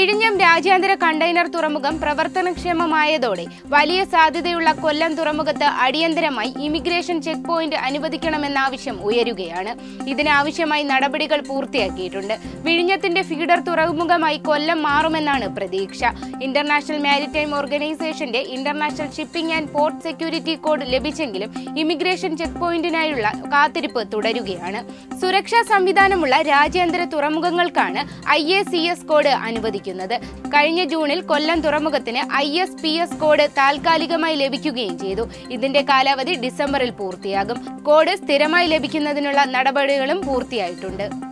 വിഴിഞ്ഞം രാജ്യാന്തര കണ്ടെയ്നർ തുറമുഖം പ്രവർത്തനക്ഷമമായതോടെ വലിയ സാധ്യതയുള്ള കൊല്ലം തുറമുഖത്ത് അടിയന്തരമായി ഇമിഗ്രേഷൻ ചെക്ക് പോയിന്റ് അനുവദിക്കണമെന്ന ആവശ്യം ഉയരുകയാണ് ഇതിനാവശ്യമായി നടപടികൾ പൂർത്തിയാക്കിയിട്ടുണ്ട് വിഴിഞ്ഞത്തിന്റെ ഫീഡർ തുറമുഖമായി കൊല്ലം മാറുമെന്നാണ് പ്രതീക്ഷ ഇന്റർനാഷണൽ മാരിടൈം ഓർഗനൈസേഷന്റെ international shipping and port security code ലഭിച്ചെങ്കിലും ഇമിഗ്രേഷൻ ചെക്ക് പോയിന്റിനായുള്ള കാത്തിരിപ്പ് തുടരുകയാണ് സുരക്ഷാ സംവിധാനമുള്ള രാജ്യാന്തര തുറമുഖങ്ങൾക്കാണ് I A C S code അനുവദിക്കുന്നത് കഴിഞ്ഞ ജൂണിൽ കൊല്ലം തുറമുഖത്തിന് I S P S code താൽക്കാലികമായി ലഭിക്കുകയും ചെയ്തു ഇതിന്റെ കാലാവധി ഡിസംബറിൽ പൂർത്തിയാകും കോഡ് സ്ഥിരമായി ലഭിക്കുന്നതിനുള്ള നടപടികളും പൂർത്തിയായിട്ടുണ്ട്